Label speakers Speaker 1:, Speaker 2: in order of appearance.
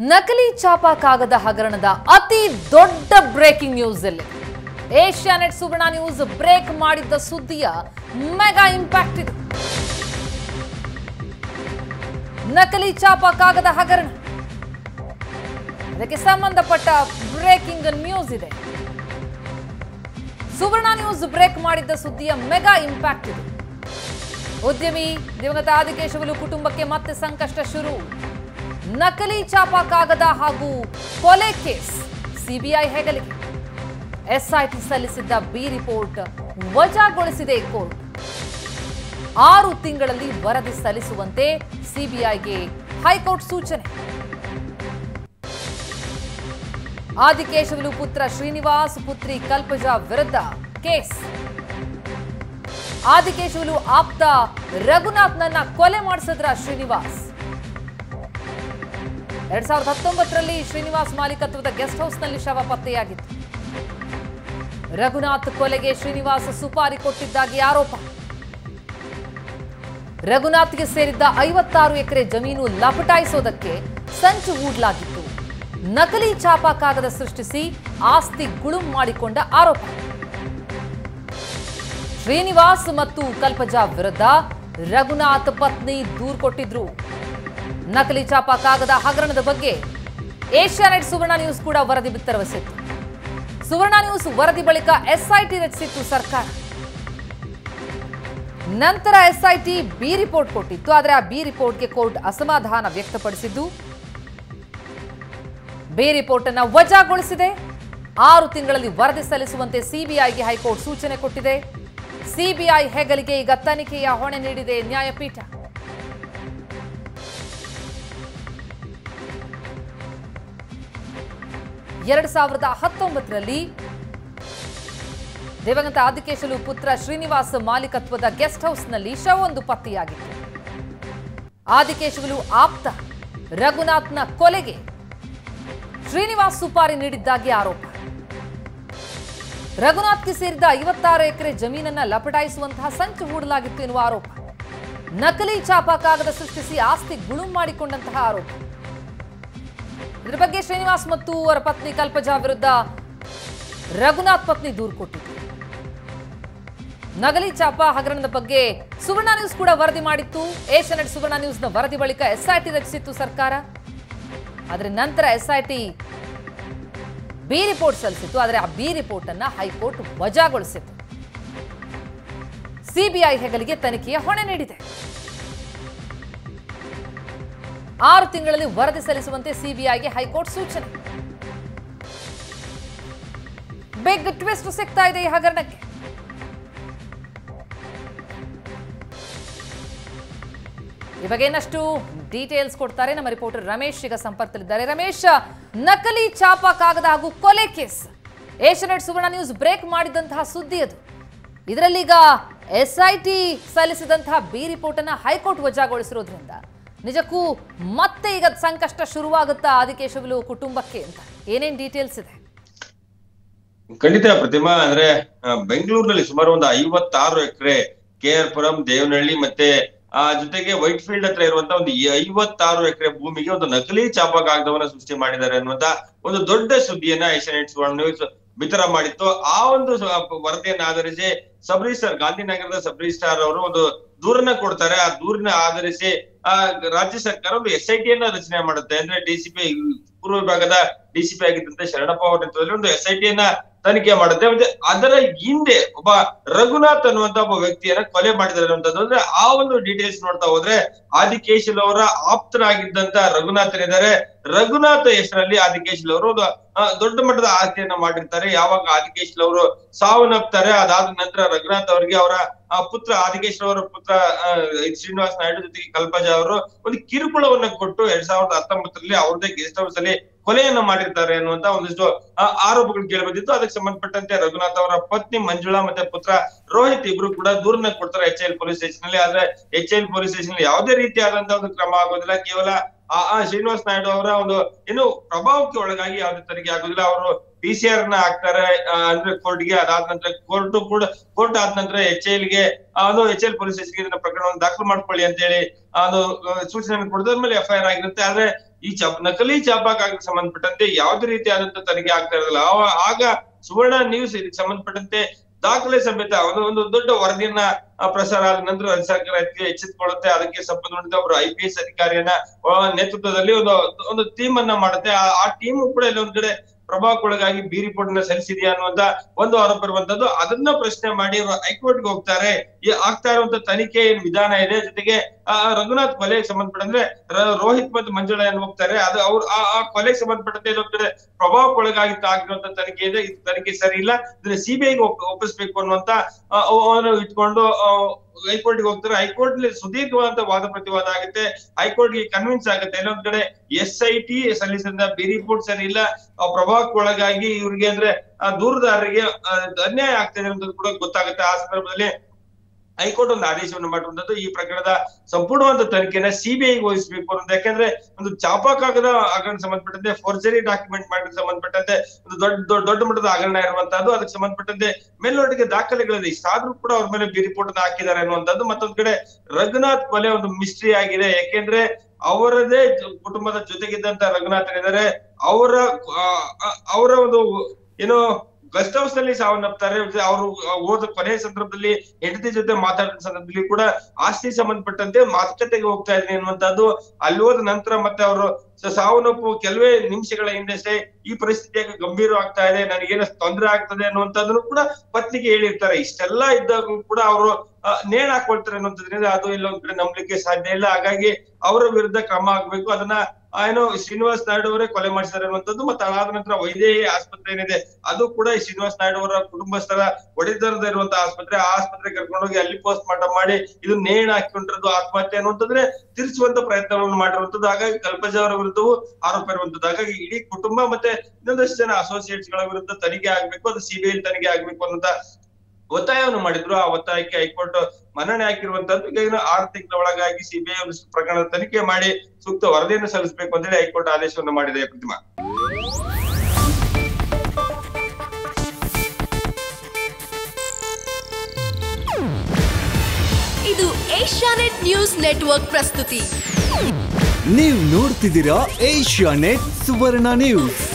Speaker 1: ನಕಲಿ ಚಾಪ ಕಾಗದ ಹಗರಣದ ಅತಿ ದೊಡ್ಡ ಬ್ರೇಕಿಂಗ್ ನ್ಯೂಸ್ ಇಲ್ಲಿ ಏಷ್ಯಾನೆಟ್ ಸುವರ್ಣ ನ್ಯೂಸ್ ಬ್ರೇಕ್ ಮಾಡಿದ್ದ ಸುದ್ದಿಯ ಮೆಗಾ ಇಂಪ್ಯಾಕ್ಟ್ ಇದು ನಕಲಿ ಚಾಪ ಕಾಗದ ಹಗರಣ ಅದಕ್ಕೆ ಸಂಬಂಧಪಟ್ಟ ಬ್ರೇಕಿಂಗ್ ನ್ಯೂಸ್ ಇದೆ ಸುವರ್ಣ ನ್ಯೂಸ್ ಬ್ರೇಕ್ ಮಾಡಿದ್ದ ಸುದ್ದಿಯ ಮೆಗಾ ಇಂಪ್ಯಾಕ್ಟ್ ಇದು ಉದ್ಯಮಿ ದಿವಂಗತ ಆದಿಕೇಶವಲು ಕುಟುಂಬಕ್ಕೆ ಮತ್ತೆ ಸಂಕಷ್ಟ ಶುರು ನಕಲಿ ಚಾಪ ಕಾಗದ ಹಾಗೂ ಕೊಲೆ ಕೇಸ್ ಸಿಬಿಐ ಹೆಗಲಿಗೆ ಎಸ್ಐಟಿ ಸಲ್ಲಿಸಿದ್ದ ಬಿ ರಿಪೋರ್ಟ್ ವಜಾಗೊಳಿಸಿದೆ ಕೋರ್ಟ್ ಆರು ತಿಂಗಳಲ್ಲಿ ವರದಿ ಸಲ್ಲಿಸುವಂತೆ ಸಿಬಿಐಗೆ ಹೈಕೋರ್ಟ್ ಸೂಚನೆ ಆದಿಕೇಶವಲು ಪುತ್ರ ಶ್ರೀನಿವಾಸ್ ಪುತ್ರಿ ಕಲ್ಪಜಾ ವಿರುದ್ಧ ಕೇಸ್ ಆದಿಕೇಶವಲು ಆಪ್ತ ರಘುನಾಥ್ನನ್ನ ಕೊಲೆ ಮಾಡಿಸಿದ್ರ ಶ್ರೀನಿವಾಸ್ ಎರಡ್ ಸಾವಿರದ ಹತ್ತೊಂಬತ್ತರಲ್ಲಿ ಶ್ರೀನಿವಾಸ್ ಮಾಲೀಕತ್ವದ ಗೆಸ್ಟ್ ಹೌಸ್ನಲ್ಲಿ ಶವ ಪತ್ತೆಯಾಗಿತ್ತು ರಘುನಾಥ್ ಕೊಲೆಗೆ ಶ್ರೀನಿವಾಸ್ ಸುಪಾರಿ ಕೊಟ್ಟಿದ್ದಾಗಿ ಆರೋಪ ರಘುನಾಥ್ಗೆ ಸೇರಿದ್ದ ಐವತ್ತಾರು ಎಕರೆ ಜಮೀನು ಲಪಟಾಯಿಸೋದಕ್ಕೆ ಸಂಚು ಹೂಡಲಾಗಿತ್ತು ನಕಲಿ ಚಾಪ ಕಾಗದ ಸೃಷ್ಟಿಸಿ ಆಸ್ತಿ ಗುಳುಂ ಮಾಡಿಕೊಂಡ ಆರೋಪ ಶ್ರೀನಿವಾಸ್ ಮತ್ತು ಕಲ್ಪಜಾ ವಿರುದ್ಧ ರಘುನಾಥ್ ಪತ್ನಿ ದೂರು ಕೊಟ್ಟಿದ್ರು ನಕಲಿ ಚಾಪ ಕಾಗದ ಹಗರಣದ ಬಗ್ಗೆ ಏಷ್ಯಾನೆಟ್ ಸುವರ್ಣ ನ್ಯೂಸ್ ಕೂಡ ವರದಿ ಬಿತ್ತರವಸಿತ್ತು ಸುವರ್ಣ ನ್ಯೂಸ್ ವರದಿ ಬಳಿಕ ಎಸ್ಐಟಿ ರಚಿಸಿತ್ತು ಸರ್ಕಾರ ನಂತರ ಎಸ್ಐಟಿ ಬಿ ರಿಪೋರ್ಟ್ ಕೊಟ್ಟಿತ್ತು ಆದರೆ ಆ ಬಿ ರಿಪೋರ್ಟ್ಗೆ ಕೋರ್ಟ್ ಅಸಮಾಧಾನ ವ್ಯಕ್ತಪಡಿಸಿದ್ದು ಬಿ ರಿಪೋರ್ಟ್ ಅನ್ನ ವಜಾಗೊಳಿಸಿದೆ ಆರು ತಿಂಗಳಲ್ಲಿ ವರದಿ ಸಲ್ಲಿಸುವಂತೆ ಸಿಬಿಐಗೆ ಹೈಕೋರ್ಟ್ ಸೂಚನೆ ಕೊಟ್ಟಿದೆ ಸಿಬಿಐ ಹೆಗಲಿಗೆ ಈಗ ತನಿಖೆಯ ಹೊಣೆ ನೀಡಿದೆ ನ್ಯಾಯಪೀಠ ಎರಡ್ ಸಾವಿರದ ಹತ್ತೊಂಬತ್ತರಲ್ಲಿ ದಿವಂಗತ ಆದಿಕೇಶಲು ಪುತ್ರ ಶ್ರೀನಿವಾಸ್ ಮಾಲೀಕತ್ವದ ಗೆಸ್ಟ್ ಹೌಸ್ನಲ್ಲಿ ಶವೊಂದು ಪತ್ತೆಯಾಗಿತ್ತು ಆದಿಕೇಶವಲು ಆಪ್ತ ರಘುನಾಥ್ನ ಕೊಲೆಗೆ ಶ್ರೀನಿವಾಸ್ ಸುಪಾರಿ ನೀಡಿದ್ದಾಗಿ ಆರೋಪ ರಘುನಾಥ್ಗೆ ಸೇರಿದ ಐವತ್ತಾರು ಎಕರೆ ಜಮೀನನ್ನ ಲಪಟಾಯಿಸುವಂತಹ ಸಂಚು ಹೂಡಲಾಗಿತ್ತು ಎನ್ನುವ ಆರೋಪ ನಕಲಿ ಚಾಪ ಕಾಗದ ಸೃಷ್ಟಿಸಿ ಆಸ್ತಿ ಗುಳುಂ ಮಾಡಿಕೊಂಡಂತಹ ಆರೋಪ ಇದರ ಬಗ್ಗೆ ಶ್ರೀನಿವಾಸ್ ಮತ್ತು ಅವರ ಪತ್ನಿ ಕಲ್ಪಜಾ ವಿರುದ್ಧ ರಘುನಾಥ್ ಪತ್ನಿ ದೂರು ಕೊಟ್ಟಿದ್ರು ನಗಲಿ ಚಾಪ ಹಗರಣದ ಬಗ್ಗೆ ಸುವರ್ಣ ನ್ಯೂಸ್ ಕೂಡ ವರದಿ ಮಾಡಿತ್ತು ಏಷ್ಯಾನೆಟ್ ಸುವರ್ಣ ನ್ಯೂಸ್ನ ವರದಿ ಬಳಿಕ ಎಸ್ಐಟಿ ರಚಿಸಿತ್ತು ಸರ್ಕಾರ ಆದರೆ ನಂತರ ಎಸ್ಐಟಿ ಬಿ ರಿಪೋರ್ಟ್ ಸಲ್ಲಿಸಿತ್ತು ಆದರೆ ಆ ಬಿ ರಿಪೋರ್ಟ್ ಅನ್ನ ಹೈಕೋರ್ಟ್ ವಜಾಗೊಳಿಸಿತ್ತು ಸಿಬಿಐ ಹೆಗಲಿಗೆ ತನಿಖೆಯ ಹೊಣೆ ನೀಡಿದೆ ಆರು ತಿಂಗಳಲ್ಲಿ ವರದಿ ಸಲ್ಲಿಸುವಂತೆ ಸಿಬಿಐಗೆ ಹೈಕೋರ್ಟ್ ಸೂಚನೆ ಬಿಗ್ ಟ್ವಿಸ್ಟ್ ಸಿಗ್ತಾ ಇದೆ ಈ ಹಗರಣಕ್ಕೆ ಈ ಬಗ್ಗೆ ಇನ್ನಷ್ಟು ಡೀಟೇಲ್ಸ್ ಕೊಡ್ತಾರೆ ನಮ್ಮ ರಿಪೋರ್ಟರ್ ರಮೇಶ್ ಈಗ ಸಂಪರ್ಕದಲ್ಲಿದ್ದಾರೆ ರಮೇಶ್ ನಕಲಿ ಚಾಪ ಕಾಗದ ಹಾಗೂ ಕೊಲೆ case Asianet Suvarna news break ಮಾಡಿದಂತಹ ಸುದ್ದಿ ಅದು ಇದರಲ್ಲೀಗ ಎಸ್ಐಟಿ ಸಲ್ಲಿಸಿದಂತಹ ಬಿ ರಿಪೋರ್ಟ್ ಅನ್ನ ಹೈಕೋರ್ಟ್ ವಜಾಗೊಳಿಸಿರೋದ್ರಿಂದ ನಿಜಕ್ಕೂ ಮತ್ತೆ ಈಗ ಸಂಕಷ್ಟ ಶುರುವಾಗುತ್ತಾ ಆದಿಕೇಶವಲು ಕುಟುಂಬಕ್ಕೆ ಅಂತ ಏನೇನ್ ಡೀಟೇಲ್ಸ್ ಇದೆ
Speaker 2: ಖಂಡಿತ ಪ್ರತಿಮಾ ಅಂದ್ರೆ ಆ, ಬೆಂಗಳೂರಿನಲ್ಲಿ ಸುಮಾರು ಒಂದು ಐವತ್ತಾರು acre K R Puram Devanahalli ಮತ್ತೆ ಆ ಜೊತೆಗೆ ವೈಟ್ ಫೀಲ್ಡ್ ಹತ್ರ ಇರುವಂತ ಒಂದು ಈ ಐವತ್ತಾರು ಎಕರೆ ಭೂಮಿಗೆ ಒಂದು ನಕಲಿ ಚಾಪ ಕಾಗದವನ್ನ ಸೃಷ್ಟಿ ಮಾಡಿದ್ದಾರೆ ಅನ್ನುವಂತ ಒಂದು ದೊಡ್ಡ ಸುದ್ದಿಯನ್ನ ಏಷ್ಯಾನೆಟ್ ಸುವರ್ಣ ನ್ಯೂಸ್ ಬಿತ್ತರ ಮಾಡಿತ್ತು ಆ ಒಂದು ಸ- ವರದಿಯನ್ನ ಆಧರಿಸಿ ಸಬ್ ರಿಜಿಸ್ಟ್ರಾರ್ ಗಾಂಧಿನಗರದ ಸಬ್ ರಿಜಿಸ್ಟ್ರಾರ್ ಅವರು ಒಂದು ದೂರನ್ನ ಕೊಡ್ತಾರೆ ಆ ದೂರನ್ನ ಆಧರಿಸಿ ಆ ರಾಜ್ಯ ಸರ್ಕಾರ ಒಂದು ಎಸ್ ಐ ಟಿಯನ್ನ ರಚನೆ ಮಾಡುತ್ತೆ ಅಂದ್ರೆ ಡಿಸಿಪಿ ಪೂರ್ವ ವಿಭಾಗದ ಡಿಸಿಪಿ ಆಗಿದ್ದಂತೆ ಶರಣಪ್ಪ ಅವರ ನೇತೃತ್ವದಲ್ಲಿ ಒಂದು ಎಸ್ ಐ ಟಿಯನ್ನ ತನಿಖೆ ಮಾಡುತ್ತೆ ಮತ್ತೆ ಅದರ ಹಿಂದೆ ಒಬ್ಬ ರಘುನಾಥ್ ಅನ್ನುವಂತ ಒಬ್ಬ ವ್ಯಕ್ತಿಯನ್ನ ಕೊಲೆ ಮಾಡಿದ್ದಾರೆ ಅನ್ನುವಂಥದ್ದು ಅಂದ್ರೆ ಆ ಒಂದು ಡೀಟೇಲ್ಸ್ ನೋಡ್ತಾ ಹೋದ್ರೆ ಆದಿಕೇಶಲ್ ಅವರ ಆಪ್ತರಾಗಿದ್ದಂತ ರಘುನಾಥ್ ಇದ್ದಾರೆ ರಘುನಾಥ್ ಹೆಸರಲ್ಲಿ ಆದಿಕೇಶಲ್ ಅವರು ಒಂದು ಆ, ದೊಡ್ಡ ಮಟ್ಟದ ಆಸ್ತಿಯನ್ನ ಮಾಡಿರ್ತಾರೆ ಯಾವಾಗ ಆದಿಕೇಶಲ್ ಅವರು ಸಾವನ್ನಪ್ತಾರೆ ಅದಾದ ನಂತರ ರಘುನಾಥ್ ಅವರಿಗೆ ಅವರ ಆ, ಪುತ್ರ ಆದಿಕೇಶ್ ಅವರ ಪುತ್ರ ಆ, ಶ್ರೀನಿವಾಸ್ ನಾಯ್ಡು ಜೊತೆಗೆ ಕಲ್ಪಜಾ ಅವರು ಒಂದು ಕಿರುಕುಳವನ್ನ ಕೊಟ್ಟು ಎರಡ್ ಸಾವಿರದ ಹತ್ತೊಂಬತ್ತರಲ್ಲಿ ಅವ್ರದೇ ಗೆಸ್ಟ್ ಹೌಸ್ ಅಲ್ಲಿ ಕೊಲೆಯನ್ನ ಮಾಡಿರ್ತಾರೆ ಅನ್ನುವಂತ ಒಂದಿಷ್ಟು ಆ, ಆರೋಪಗಳು ಕೇಳಿ ಬಂದಿತ್ತು ಅದಕ್ಕೆ ಸಂಬಂಧಪಟ್ಟಂತೆ ರಘುನಾಥ್ ಅವರ ಪತ್ನಿ ಮಂಜುಳಾ ಮತ್ತೆ ಪುತ್ರ ರೋಹಿತ್ ಇಬ್ರು ಕೂಡ ದೂರನ್ನ ಕೊಡ್ತಾರೆ ಎಚ್ ಎಲ್ ಪೊಲೀಸ್ ಸ್ಟೇಷನ್ ಅಲ್ಲಿ ಆದ್ರೆ ಎಚ್ ಎಲ್ ಪೊಲೀಸ್ ಸ್ಟೇಷನ್ ಯಾವುದೇ ರೀತಿಯಾದಂತಹ ಒಂದು ಕ್ರಮ ಆಗೋದಿಲ್ಲ ಕೇವಲ ಆ ಆ ಶ್ರೀನಿವಾಸ್ ನಾಯ್ಡು ಅವರ ಒಂದು ಏನು ಪ್ರಭಾವಕ್ಕೆ ಒಳಗಾಗಿ ಯಾವುದೇ ತನಿಖೆ ಆಗೋದಿಲ್ಲ ಅವರು ಪಿ ಸಿ ಆರ್ ನ ಹಾಕ್ತಾರೆ ಆ, ಅಂದ್ರೆ ಕೋರ್ಟ್ ಗೆ ಅದಾದ ನಂತರ ಕೋರ್ಟ್ ಕೂಡ ಕೋರ್ಟ್ ಆದ ನಂತರ ಎಚ್ ಎಲ್ ಗೆ ಆ, ಒಂದು ಎಚ್ ಎಲ್ ಪೊಲೀಸ್ ಸ್ಟೇಷನ್ ಇದನ್ನ ಪ್ರಕರಣವನ್ನು ದಾಖಲು ಮಾಡ್ಕೊಳ್ಳಿ ಅಂತ ಹೇಳಿ ಅದು ಆ, ಸೂಚನೆ ಕೊಡೋದ್ರ ಮೇಲೆ ಎಫ್ ಐ ಆರ್ ಆಗಿರುತ್ತೆ ಆದ್ರೆ ಈ ಚಾಪ್ ನಕಲಿ ಚಾಪಕ್ಕಾಗಿ ಸಂಬಂಧಪಟ್ಟಂತೆ ಯಾವುದೇ ರೀತಿಯಾದಂತ ತನಿಖೆ ಆಗ್ತಾ ಇರಲಿಲ್ಲ ಆವ- ಆಗ ಸುವರ್ಣ ನ್ಯೂಸ್ ಇದಕ್ಕೆ ಸಂಬಂಧಪಟ್ಟಂತೆ ದಾಖಲೆ ಸಮೇತ ಒಂದು ಒಂದು ದೊಡ್ಡ ವರದಿಯನ್ನ ಆ, ಪ್ರಸಾರ ಆದ ನಂತರ ರಾಜ್ಯ ಸರ್ಕಾರ ಅದಕ್ಕೆ ಎಚ್ಚೆತ್ತುಕೊಳ್ಳುತ್ತೆ ಅದಕ್ಕೆ ಸಂಬಂಧಪಟ್ಟಂತೆ ಒಬ್ಬರು ಐ ಪಿ ಎಸ್ ಅಧಿಕಾರಿಯನ್ನ ಆ, ನೇತೃತ್ವದಲ್ಲಿ ಒಂದು ಒಂದು ಟೀಮ್ ಅನ್ನ ಮಾಡುತ್ತೆ ಆ- ಆ ಟೀಮ್ ಕೂಡ ಇಲ್ಲಿ ಒಂದ್ ಕಡೆ ಪ್ರಭಾವಕ್ಕೊಳಗಾಗಿ ಬಿ ರಿಪೋರ್ಟ್ ನ ಸಲ್ಲಿಸಿದೆಯಾ ಅನ್ನುವಂತ ಒಂದು ಆರೋಪ ಇರುವಂತದ್ದು ಅದನ್ನ ಪ್ರಶ್ನೆ ಮಾಡಿ ಅವರು ಹೈಕೋರ್ಟ್ಗೆ ಹೋಗ್ತಾರೆ ಈ ಆಗ್ತಾ ಇರುವಂತ ತನಿಖೆ ಏನ್ ವಿಧಾನ ಇದೆ ಜೊತೆಗೆ ಆ ರಘುನಾಥ್ ಕೊಲೆಗೆ ಸಂಬಂಧಪಟ್ಟಂದ್ರೆ ರ- ರೋಹಿತ್ ಮತ್ತು ಮಂಜುಳಾ ಏನ್ ಹೋಗ್ತಾರೆ ಅದು ಅವ್ರು ಆ ಆ ಕೊಲೆಗೆ ಸಂಬಂಧಪಟ್ಟಂತೆ ಇದೊಂದ್ ಕಡೆ ಪ್ರಭಾವಕ್ಕೊಳಗಾಗಿ ಆಗಿರುವಂತ ತನಿಖೆ ಇದೆ ಇದು ತನಿಖೆ ಸರಿ ಇಲ್ಲ ಇದನ್ನ ಸಿಬಿಐಗೆ ಒಪ್ಪಿಸ್ಬೇಕು ಅನ್ನುವಂತ ಆ, ಅವನ್ನು ಇಟ್ಕೊಂಡು ಹೈಕೋರ್ಟ್ ಗೆ ಹೋಗ್ತಾರೆ ಹೈಕೋರ್ಟ್ ಸುದೀರ್ಘವಾದ ವಾದ ಪ್ರತಿವಾದ ಆಗುತ್ತೆ ಹೈಕೋರ್ಟ್ ಗೆ ಕನ್ವಿನ್ಸ್ ಆಗುತ್ತೆ ಇನ್ನೊಂದ್ ಕಡೆ ಎಸ್ ಐ ಟಿ ಸಲ್ಲಿಸಿದ ಬಿ ರಿಪೋರ್ಟ್ ಸರಿ ಇಲ್ಲ ಆ ಪ್ರಭಾವಕ್ಕೆ ಒಳಗಾಗಿ ಇವ್ರಿಗೆ ಅಂದ್ರೆ ಆ ದೂರದಾರರಿಗೆ ಆ, ಅನ್ಯಾಯ ಆಗ್ತಿದೆ ಅನ್ನೋದು ಕೂಡ ಗೊತ್ತಾಗುತ್ತೆ ಆ ಸಂದರ್ಭದಲ್ಲಿ ಹೈಕೋರ್ಟ್ ಒಂದು ಆದೇಶವನ್ನು ಮಾಡಿರುವಂತದ್ದು ಈ ಪ್ರಕರಣದ ಸಂಪೂರ್ಣವಾದ ತನಿಖೆನ ಸಿಬಿಐ ವಹಿಸಬೇಕು ಅನ್ನೋದು ಯಾಕಂದ್ರೆ ಒಂದು ಚಾಪಕಾಗದ ಹಗರಣ ಸಂಬಂಧಪಟ್ಟಂತೆ ಫೋರ್ಜರಿ ಡಾಕ್ಯುಮೆಂಟ್ ಮಾಡಿ ಸಂಬಂಧಪಟ್ಟಂತೆ ಒಂದು ದೊಡ್ಡ ದೊಡ್ಡ ದೊಡ್ಡ ಮಟ್ಟದ ಹಗರಣ ಇರುವಂತದ್ದು ಅದಕ್ಕೆ ಸಂಬಂಧಪಟ್ಟಂತೆ ಮೇಲ್ನೋಟಿಗೆ ದಾಖಲೆಗಳಿದೆ ಇಷ್ಟಾದ್ರೂ ಕೂಡ ಅವ್ರ ಮೇಲೆ ಬಿ ರಿಪೋರ್ಟ್ ಅನ್ನ ಹಾಕಿದ್ದಾರೆ ಅನ್ನುವಂಥದ್ದು ಮತ್ತೊಂದ್ ಕಡೆ ರಘುನಾಥ್ ಕೊಲೆ ಒಂದು ಮಿಸ್ಟ್ರಿ ಆಗಿದೆ ಯಾಕೆಂದ್ರೆ ಅವರದೇ ಜ- ಕುಟುಂಬದ ಜೊತೆಗಿದ್ದಂತ ರಘುನಾಥ್ ಏನಿದ್ದಾರೆ ಅವರ ಆ, ಆ, ಅವರ ಒಂದು ಏನು ಗೆಸ್ಟ್ ಹೌಸ್ ನಲ್ಲಿ ಸಾವನ್ನಪ್ತಾರೆ ಅವರು ಹೋದ ಕೊನೆಯ ಸಂದರ್ಭದಲ್ಲಿ ಹೆಂಡತಿ ಜೊತೆ ಮಾತಾಡಿದ ಸಂದರ್ಭದಲ್ಲಿ ಕೂಡ ಆಸ್ತಿ ಸಂಬಂಧಪಟ್ಟಂತೆ ಮಾತುಕತೆಗೆ ಹೋಗ್ತಾ ಇದ್ದೀನಿ ಅನ್ನುವಂಥದ್ದು ಅಲ್ಲಿ ಹೋದ ನಂತರ ಮತ್ತೆ ಅವರು ಸಾವನ್ನಪ್ಪು ಕೆಲವೇ ನಿಮಿಷಗಳ ಹಿಂದಷ್ಟೇ ಈ ಪರಿಸ್ಥಿತಿಯಾಗಿ ಗಂಭೀರವಾಗ್ತಾ ಇದೆ ನನಗೇನೋ ತೊಂದರೆ ಆಗ್ತದೆ ಅನ್ನುವಂಥದ್ದನ್ನು ಕೂಡ ಪತ್ನಿಗೆ ಹೇಳಿರ್ತಾರೆ ಇಷ್ಟೆಲ್ಲ ಇದ್ದಾಗ ಕೂಡ ಅವರು ನೇಣ್ ಹಾಕೊಳ್ತಾರೆ ಅನ್ನುವಂಥದ್ರಿಂದ ಅದು ಇಲ್ಲೊಂದ್ ಕಡೆ ನಂಬಲಿಕ್ಕೆ ಸಾಧ್ಯ ಇಲ್ಲ ಹಾಗಾಗಿ ಅವರ ವಿರುದ್ಧ ಕ್ರಮ ಆಗ್ಬೇಕು ಅದನ್ನ ಆ, ಏನು ಶ್ರೀನಿವಾಸ್ ನಾಯ್ಡು ಅವರೇ ಕೊಲೆ ಮಾಡಿಸಿದ್ದಾರೆ ಅನ್ನುವಂಥದ್ದು ಮತ್ತೆ ಅದಾದ ನಂತರ ವೈದೇಹಿ ಆಸ್ಪತ್ರೆ ಏನಿದೆ ಅದು ಕೂಡ ಈ ಶ್ರೀನಿವಾಸ್ ನಾಯ್ಡು ಅವರ ಕುಟುಂಬಸ್ಥರ ಒಡೆತನದ ಇರುವಂತಹ ಆಸ್ಪತ್ರೆ ಆ ಆಸ್ಪತ್ರೆ ಕರ್ಕೊಂಡೋಗಿ ಅಲ್ಲಿ ಪೋಸ್ಟ್ ಮಾರ್ಟಮ್ ಮಾಡಿ ಇದು ನೇಣ್ ಹಾಕಿಕೊಂಡಿರೋದು ಆತ್ಮಹತ್ಯೆ ಅನ್ನುವಂಥದ್ರೆ ತಿರ್ಸುವಂತ ಪ್ರಯತ್ನವನ್ನು ಮಾಡಿರುವಂತದ್ದು ಹಾಗಾಗಿ ಕಲ್ಪಜ ಅವರ ವಿರುದ್ಧವೂ ಆರೋಪ ಇರುವಂತದ್ದು ಹಾಗಾಗಿ ಇಡೀ ಕುಟುಂಬ ಮತ್ತೆ ಇನ್ನೊಂದಷ್ಟು ಜನ ಅಸೋಸಿಯೇಟ್ಸ್ ಗಳ ವಿರುದ್ಧ ತನಿಖೆ ಆಗ್ಬೇಕು ಅದು ಸಿಬಿಐ ತನಿಖೆ ಆಗ್ಬೇಕು ಅನ್ನುವಂತ ಒತ್ತಾಯವನ್ನು ಮಾಡಿದ್ರು ಆ ಒತ್ತಾಯಕ್ಕೆ ಹೈಕೋರ್ಟ್ ಮನ್ನಣೆ ಹಾಕಿರುವಂತದ್ದು ಈಗ ಇನ್ನು ಆರು ತಿಂಗಳ ಒಳಗಾಗಿ ಸಿಬಿಐ ಒಂದು ಪ್ರಕರಣದ ತನಿಖೆ ಮಾಡಿ ಸೂಕ್ತ ವರದಿಯನ್ನು ಸಲ್ಲಿಸಬೇಕು ಅಂತ ಹೇಳಿ ಹೈಕೋರ್ಟ್ ಆದೇಶವನ್ನು ಮಾಡಿದೆ ಪ್ರತಿಮಾ
Speaker 3: ಇದು ಏಷ್ಯಾನೆಟ್ ನ್ಯೂಸ್ ನೆಟ್ವರ್ಕ್ ಪ್ರಸ್ತುತಿ
Speaker 4: ನೀವು ನೋಡ್ತಿದ್ದೀರಾ ಏಷ್ಯಾ ನೆಟ್ ಸುವರ್ಣ ನ್ಯೂಸ್